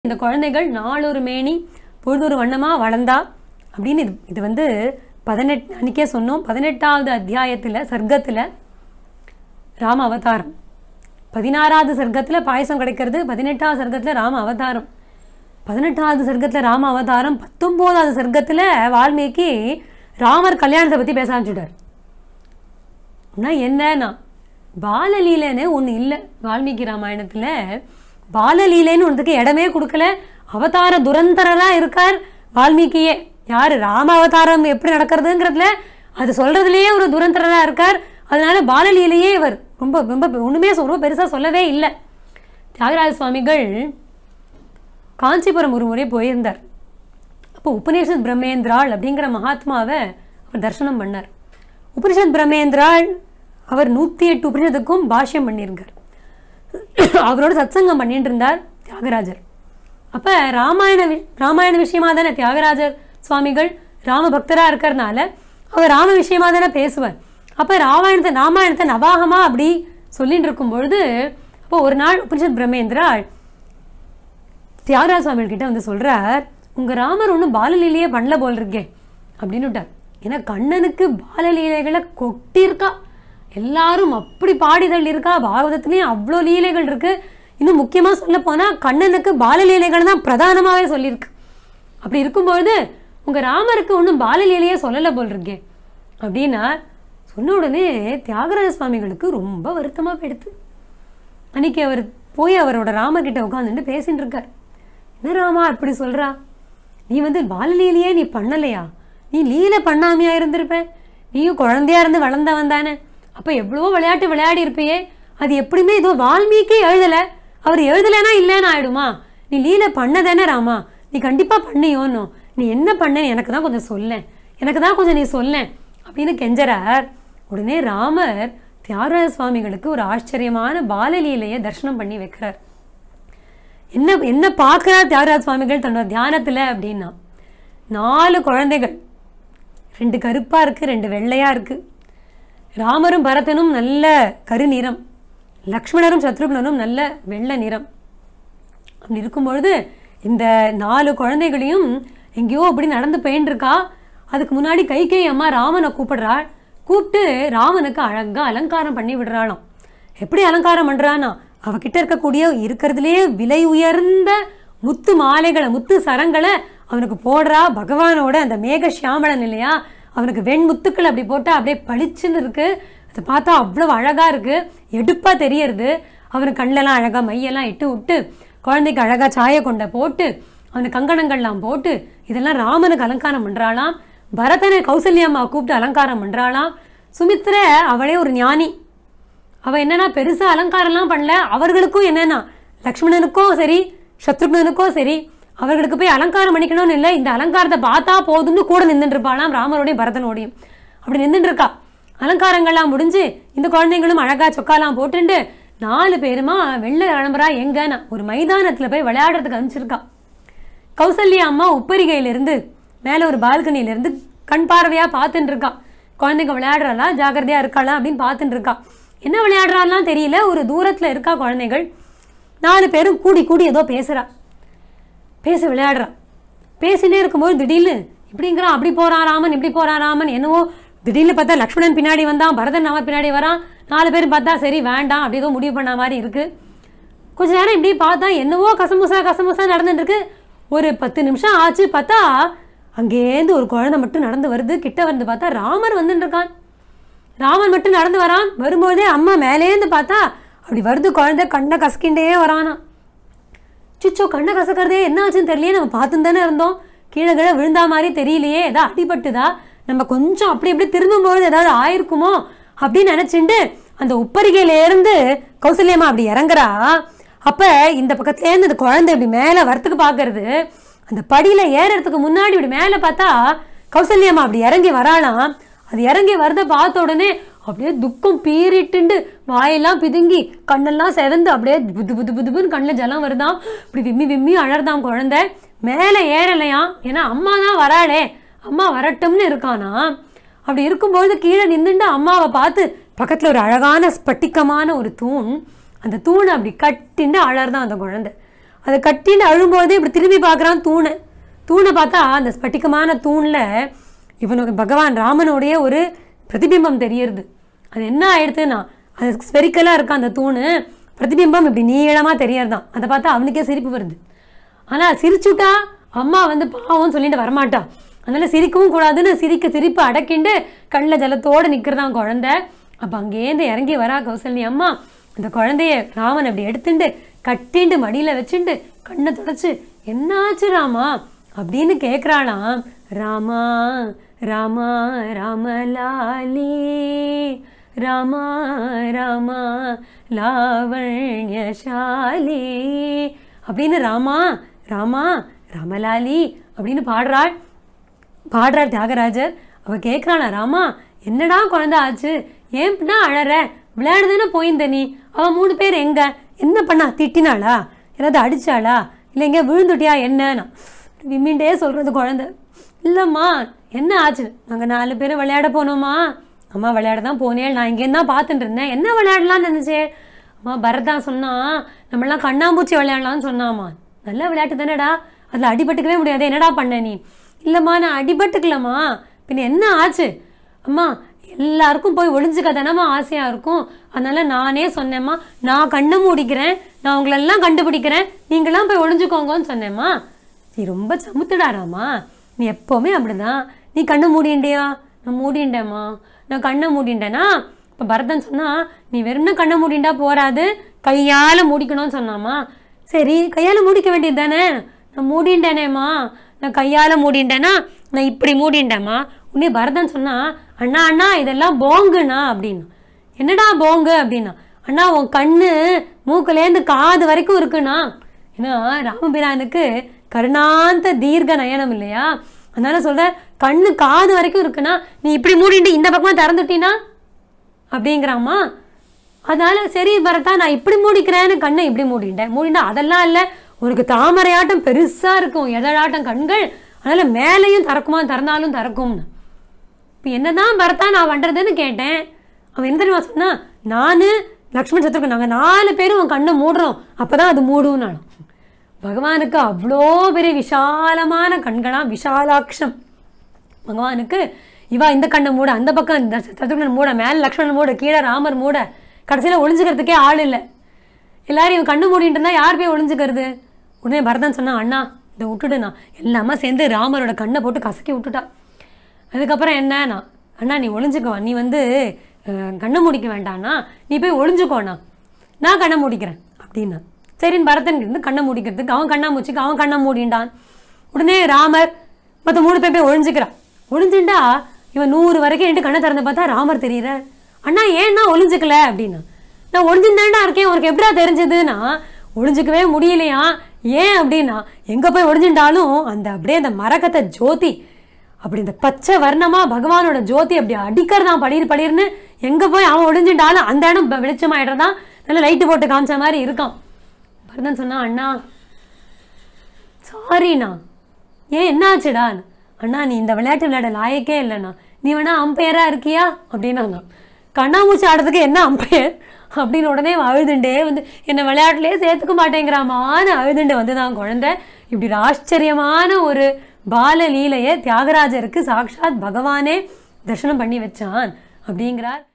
இந்த குழந்தைகள் நாளொரு மேனி பொழுதொரு வண்ணமாக வளர்ந்தா அப்படின்னு இது இது வந்து பதினெட் அன்றைக்கே சொன்னோம் பதினெட்டாவது அத்தியாயத்தில் சர்க்கத்தில் ராம அவதாரம் பதினாறாவது சர்க்கத்தில் பாயசம் கிடைக்கிறது பதினெட்டாவது சர்க்கத்தில் ராம அவதாரம் பதினெட்டாவது சர்க்கத்தில் ராம அவதாரம் பத்தொம்போதாவது சர்க்கத்தில் வால்மீகி ராமர் கல்யாணத்தை பற்றி பேச ஆரம்பிச்சுட்டார் அப்படின்னா என்னன்னா பாலலீலைன்னு ஒன்று இல்லை வால்மீகி ராமாயணத்தில் பாலலீலைன்னு ஒன்றுக்கு இடமே கொடுக்கல அவதார துரந்தரராக இருக்கார் வால்மீகியே யார் ராம அவதாரம் எப்படி நடக்கிறதுங்கிறதுல அது சொல்கிறதுலேயே ஒரு துரந்தரராக இருக்கார் அதனால பாலலீலையே இவர் ரொம்ப ரொம்ப ஒன்றுமே ரொம்ப பெருசாக சொல்லவே இல்லை தியாகராஜ சுவாமிகள் காஞ்சிபுரம் ஒரு முறை போயிருந்தார் அப்போ உபநிஷத் பிரம்மேந்திராள் அப்படிங்கிற மகாத்மாவை அவர் தரிசனம் பண்ணார் உபனிஷத் பிரம்மேந்திராள் அவர் நூற்றி எட்டு உபனிஷத்துக்கும் பாஷ்யம் பண்ணியிருக்கார் அவரோட சத்சங்கம் பண்ணிட்டு இருந்தார் தியாகராஜர் அப்போ ராமாயண வி ராமாயண விஷயமா தானே தியாகராஜர் சுவாமிகள் ராம பக்தராக இருக்கிறனால அவர் ராம விஷயமா தானே பேசுவார் அப்போ ராமாயணத்தை ராமாயணத்தை நவாகமா அப்படி சொல்லிட்டு இருக்கும் பொழுது அப்போ ஒரு நாள் உபனிஷத் பிரம்மேந்திராள் தியாகராஜ சுவாமிகள் கிட்ட வந்து சொல்றார் உங்க ராமர் ஒன்றும் பாலலீலையே பண்ணல போல் இருக்கே அப்படின்னு விட்டார் ஏன்னா கண்ணனுக்கு பாலலீலைகளை கொட்டியிருக்கா எல்லாரும் அப்படி பாடிதல் இருக்கா பாகவதத்துலேயும் அவ்வளோ லீலைகள் இருக்கு இன்னும் முக்கியமாக சொல்ல போனால் கண்ணனுக்கு பாலலீலைகள் தான் பிரதானமாகவே சொல்லியிருக்கு அப்படி இருக்கும்பொழுது உங்கள் ராமருக்கு ஒன்றும் பாலலீலையே சொல்லலை போல் இருக்கே அப்படின்னா சொன்ன உடனே தியாகராஜ சுவாமிகளுக்கு ரொம்ப வருத்தமாக போயிடுது அன்னைக்கு அவர் போய் அவரோட ராமர்கிட்ட உட்காந்துட்டு பேசிட்டு இருக்கார் என்ன ராமா இப்படி சொல்றா நீ வந்து பாலலீலையே நீ பண்ணலையா நீ லீலை பண்ணாமையா இருந்திருப்ப நீயும் குழந்தையா இருந்து வளர்ந்தவன் தானே அப்போ எவ்வளவோ விளையாட்டு விளையாடி இருப்பியே அது எப்படியுமே இதோ வால்மீகி எழுதலை அவர் எழுதலைன்னா இல்லைன்னு ஆயிடுமா நீ லீலை பண்ணதானே ராமா நீ கண்டிப்பாக பண்ணியோன்னு நீ என்ன பண்ண எனக்கு தான் கொஞ்சம் சொல்லேன் எனக்கு தான் கொஞ்சம் நீ சொல்லேன் அப்படின்னு கெஞ்சறார் உடனே ராமர் தியாகராஜ சுவாமிகளுக்கு ஒரு ஆச்சரியமான பாலலீலையை தரிசனம் பண்ணி வைக்கிறார் என்ன என்ன பார்க்குறார் தியாகராஜ சுவாமிகள் தன்னோட தியானத்தில் அப்படின்னா நாலு குழந்தைகள் ரெண்டு கருப்பாக இருக்குது ரெண்டு வெள்ளையாக இருக்குது ராமரும் பரதனும் நல்ல கருநிறம் லக்ஷ்மணரும் சத்ருக்னரும் நல்ல வெள்ளை நிறம் அப்படி இருக்கும்பொழுது இந்த நாலு குழந்தைகளையும் எங்கேயோ அப்படி நடந்து போயின்னு இருக்கா அதுக்கு முன்னாடி கைகை அம்மா ராமனை கூப்பிடுறாள் கூப்பிட்டு ராமனுக்கு அழகா அலங்காரம் பண்ணி விடுறாளாம் எப்படி அலங்காரம் பண்றானா அவகிட்ட இருக்கக்கூடிய இருக்கிறதுலே விலை உயர்ந்த முத்து மாலைகளை முத்து சரங்களை அவனுக்கு போடுறா பகவானோட அந்த மேக சியாமளன் இல்லையா அவனுக்கு வெண்முத்துக்கள் அப்படி போட்டால் அப்படியே பளிச்சுன்னு இருக்கு அதை பார்த்தா அவ்வளோ அழகா இருக்கு எடுப்பா தெரியறது அவனுக்கு கண்ணெல்லாம் அழகா மையெல்லாம் இட்டு விட்டு குழந்தைக்கு அழகா சாய கொண்ட போட்டு அவனுக்கு கங்கணங்கள்லாம் போட்டு இதெல்லாம் ராமனுக்கு அலங்காரம் பண்றாளாம் பரதனை கௌசல்யாம்மா கூப்பிட்டு அலங்காரம் பண்றாளாம் சுமித்ர அவளே ஒரு ஞானி அவ என்னன்னா பெருசா அலங்காரம்லாம் பண்ணல அவர்களுக்கும் என்னன்னா லக்ஷ்மணனுக்கும் சரி சத்ருக்னனுக்கும் சரி அவர்களுக்கு போய் அலங்காரம் பண்ணிக்கணும்னு இல்லை இந்த அலங்காரத்தை பார்த்தா போதும்னு கூட நின்றுட்டு இருப்பாளாம் ராமரோடையும் பரதனோடையும் அப்படி நின்றுட்டு இருக்கா அலங்காரங்கள்லாம் முடிஞ்சு இந்த குழந்தைங்களும் அழகா சொக்காலாம் போட்டுண்டு நாலு பேருமா வெளில கிளம்புறா எங்கன்னா ஒரு மைதானத்துல போய் விளையாடுறதுக்கு அனுப்பிச்சிருக்கா கௌசல்யா அம்மா உப்பரிகையிலிருந்து மேலே ஒரு பால்கனியிலேருந்து கண் பார்வையாக பார்த்துட்டு இருக்கா குழந்தைங்க விளையாடுறாளா ஜாக்கிரதையாக இருக்காளா அப்படின்னு பார்த்துட்டு இருக்கா என்ன விளையாடுறாலாம் தெரியல ஒரு தூரத்தில் இருக்கா குழந்தைகள் நாலு பேரும் கூடி கூடி ஏதோ பேசுகிறா பேச விளையாடுறா பேசினே இருக்கும்போது திடீர்னு இப்படிங்கிறான் அப்படி போகிறான் ராமன் இப்படி போகிறான் ராமன் என்னவோ திடீர்னு பார்த்தா லக்ஷ்மணன் பின்னாடி வந்தான் பரதன் அவன் பின்னாடி வரான் நாலு பேரும் பார்த்தா சரி வேண்டாம் அப்படி ஏதோ முடிவு பண்ண மாதிரி இருக்குது கொஞ்ச நேரம் இப்படி பார்த்தா என்னவோ கசமுசா கசமுசா நடந்துட்டு இருக்கு ஒரு பத்து நிமிஷம் ஆச்சு பார்த்தா அங்கேருந்து ஒரு குழந்தை மட்டும் நடந்து வருது கிட்ட வந்து பார்த்தா ராமர் வந்துட்டு இருக்கான் ராமன் மட்டும் நடந்து வரான் வரும்போதே அம்மா மேலேந்து பார்த்தா அப்படி வருது குழந்தை கண்ணை கசக்கிண்டே வரானா சிச்சோ கண்ணை கசக்கிறதே என்ன ஆச்சுன்னு தெரியலையே நம்ம பார்த்துன்னு தானே இருந்தோம் கீழே கீழே விழுந்தா மாதிரி தெரியலையே ஏதோ அடிபட்டுதா நம்ம கொஞ்சம் அப்படி இப்படி திரும்பும்போது ஏதாவது ஆயிருக்குமோ அப்படின்னு நினச்சிண்டு அந்த உப்பரிகையிலேருந்து கௌசல்யம்மா அப்படி இறங்குறா அப்போ இந்த பக்கத்துலேருந்து இந்த குழந்தை இப்படி மேலே வரத்துக்கு பார்க்கறது அந்த படியில் ஏறுறதுக்கு முன்னாடி இப்படி மேலே பார்த்தா கௌசல்யம்மா அப்படி இறங்கி வராளாம் அது இறங்கி வரத பார்த்த உடனே அப்படியே துக்கம் பீறிட்டுண்டு வாயெல்லாம் பிதுங்கி கண்ணெல்லாம் செவந்து அப்படியே புது புது புதுன்னு கண்ணில் ஜலம் வருதாம் இப்படி விம்மி விம்மி அழறதாம் குழந்தை மேலே ஏறலையாம் ஏன்னா அம்மா தான் வராளே அம்மா வரட்டும்னு இருக்கானா அப்படி இருக்கும்பொழுது கீழே நின்றுண்டு அம்மாவை பார்த்து பக்கத்தில் ஒரு அழகான ஸ்பட்டிக்கமான ஒரு தூண் அந்த தூணை அப்படி கட்டிண்டு அழறதான் அந்த குழந்தை அதை கட்டின்னு அழும்போதே இப்படி திரும்பி பார்க்குறான் தூணை தூணை பார்த்தா அந்த ஸ்பட்டிகமான தூணில் இவனுக்கு பகவான் ராமனுடைய ஒரு பிரதிபிம்பம் தெரியறது அது என்ன ஆயிடுதுன்னா அது ஸ்பெரிக்கலாக இருக்க அந்த தூண் பிரதிபிம்பம் இப்படி நீளமாக தெரியறதான் அதை பார்த்தா அவனுக்கே சிரிப்பு வருது ஆனால் சிரிச்சுட்டா அம்மா வந்து பாவம்னு சொல்லிட்டு வரமாட்டா அதனால சிரிக்கவும் கூடாதுன்னு சிரிக்க சிரிப்பு அடக்கிண்டு கண்ணில் ஜலத்தோடு நிற்கிறதான் குழந்தை அப்போ அங்கேருந்து இறங்கி வரா கௌசல்யா அம்மா அந்த குழந்தைய ராமன் அப்படி எடுத்துண்டு கட்டிண்டு மடியில் வச்சுண்டு கண்ணை தொடச்சு என்னாச்சு ராமா அப்படின்னு கேட்குறாளாம் ராமா ராமா ராமலாலி ராமா ராமா லாவண்யசாலி அப்படின்னு ராமா ராமா ராமலாலி அப்படின்னு பாடுறாள் பாடுறார் தியாகராஜர் அவ கேட்குறானா ராமா என்னடா குழந்தை ஆச்சு ஏன் பின்னா அழற விளையாடுதானே போயிருந்த நீ அவ மூணு பேர் எங்க என்ன பண்ணா திட்டினாளா ஏதாவது அடிச்சாளா இல்லை எங்கே விழுந்துட்டியா என்னன்னா விம்மிண்டே சொல்றது குழந்தை இல்லைம்மா என்ன ஆச்சு நாங்கள் நாலு பேர் விளையாட போனோமா அம்மா விளையாட தான் போனேன் நான் இங்கே தான் பார்த்துட்டு இருந்தேன் என்ன விளையாடலாம்னு நினச்சேன் அம்மா பரதான் சொன்னா நம்மளாம் கண்ணாம்பூச்சி விளையாடலாம்னு சொன்னாம்மா நல்ல விளையாட்டு தானேடா அதில் அடிபட்டுக்கவே முடியாது என்னடா பண்ண நீ இல்லைம்மா நான் அடிபட்டுக்கலம்மா பின்ன என்ன ஆச்சு அம்மா எல்லாருக்கும் போய் ஒளிஞ்சுக்க தானம்மா ஆசையாக இருக்கும் அதனால நானே சொன்னேம்மா நான் கண்ணை மூடிக்கிறேன் நான் உங்களெல்லாம் கண்டுபிடிக்கிறேன் நீங்களாம் போய் ஒளிஞ்சுக்கோங்கன்னு சொன்னேம்மா நீ ரொம்ப சமுத்துடாராம்மா நீ எப்போவுமே அப்படிதான் நீ கண்ணை மூடிண்டியா நான் மூடிண்டேம்மா நான் கண்ணை மூடிண்டேனா இப்போ பரதன் சொன்னா நீ வெறும் கண்ணை மூடிண்டா போறாது கையால் மூடிக்கணும்னு சொன்னாமா சரி கையால் மூடிக்க வேண்டியது தானே நான் மூடிண்டேனேம்மா நான் கையால் மூடிண்டேனா நான் இப்படி மூடிண்டேம்மா உடனே பரதன் சொன்னா அண்ணா அண்ணா இதெல்லாம் போங்குண்ணா அப்படின்னு என்னடா போங்கு அப்படின்னா அண்ணா உன் கண்ணு மூக்குலேருந்து காது வரைக்கும் இருக்குண்ணா ஏன்னா ராமபிரானுக்கு கருணாந்த தீர்க்க நயனம் இல்லையா அதனால சொல்ற கண்ணு காது வரைக்கும் இருக்குன்னா நீ இப்படி மூடிட்டு இந்த பக்கமா திறந்துட்டினா அப்படிங்கிறாம்மா அதனால சரி பரதா நான் இப்படி மூடிக்கிறேன்னு கண்ணை இப்படி மூடிட்டேன் மூடிட்டா அதெல்லாம் இல்லை உனக்கு தாமரையாட்டம் பெருசா இருக்கும் எதழாட்டம் கண்கள் அதனால மேலேயும் திறக்குமா திறந்தாலும் திறக்கும்னு இப்போ என்னதான் பரதா நான் பண்றதுன்னு கேட்டேன் அவன் என்ன தெரியுமா சொன்னா நானு லக்ஷ்மண் சத்ருகன் நாங்கள் நாலு பேரும் உன் கண்ணை மூடுறோம் அப்பதான் அது மூடும் நானும் பகவானுக்கு அவ்வளோ பெரிய விஷாலமான கண்களா விஷாலாட்சம் பகவானுக்கு இவா இந்த கண்ணை மூட அந்த பக்கம் இந்த சத்ருகன் மூட மேலே லக்ஷ்மணன் மூட கீழே ராமர் மூட கடைசியில் ஒளிஞ்சுக்கிறதுக்கே ஆள் இல்லை எல்லாரும் இவன் கண்ணு மூடிட்டு இருந்தா யார் போய் ஒளிஞ்சுக்கிறது உடனே பரதன் சொன்னான் அண்ணா இதை விட்டுடுண்ணா எல்லாமே சேர்ந்து ராமரோட கண்ணை போட்டு கசக்கி விட்டுட்டா அதுக்கப்புறம் என்னன்னா அண்ணா நீ ஒளிஞ்சுக்கோ நீ வந்து அஹ், கண்ணை முடிக்க வேண்டாம்னா நீ போய் ஒளிஞ்சுக்கோண்ணா நான் கண்ணை மூடிக்கிறேன் அப்படின்னா சரின்னு பரதன் இருந்து கண்ணை மூடிக்கிறதுக்கு அவன் கண்ணா மூச்சிக்கு அவன் கண்ணை மூடிண்டான் உடனே ராமர் மற்ற மூணு பேர் போய் ஒளிஞ்சுக்கிறான் ஒளிஞ்சுண்டா இவன் நூறு வரைக்கும் என்கிட்ட கண்ணை திறந்து பார்த்தா ராமர் தெரியறார் அண்ணா ஏன்னா ஒளிஞ்சுக்கல அப்படின்னா நான் ஒளிஞ்சுதான்டா இருக்கேன் உனக்கு எப்படிடா தெரிஞ்சதுன்னா ஒளிஞ்சுக்கவே முடியலையா ஏன் அப்படின்னா எங்க போய் ஒளிஞ்சுட்டாலும் அந்த அப்படியே அந்த மரகத ஜோதி அப்படி இந்த பச்சை வர்ணமா பகவானோட ஜோதி அப்படி அடிக்கிறதான் பளிர் பளிர்னு எங்க போய் அவன் ஒளிஞ்சுட்டாலும் அந்த இடம் ப- வெளிச்சமாயிடுறதான் நல்ல லைட்டு போட்டு காமிச்ச மாதிரி இருக்கான் பரதன் சொன்னா அண்ணா சாரிண்ணா ஏன் என்னாச்சுடா அண்ணா நீ இந்த விளையாட்டு விளையாட லாயக்கே இல்லைண்ணா நீ வேணா அம்பையரா இருக்கியா அப்படின்னாங்க கண்ணாமூச்சி ஆடுறதுக்கு என்ன அம்பையர் அப்படின்னு உடனே அவன் அழுதுண்டே வந்து என்னை விளையாட்டுலயே சேர்த்துக்க மாட்டேங்கிறாமான்னு அழுதுண்டு வந்து தான் குழந்தை இப்படி ஒரு ஆச்சரியமான ஒரு பால லீலையை தியாகராஜருக்கு சாக்ஷாத் பகவானே தரிசனம் பண்ணி வச்சான் அப்படிங்கிறார்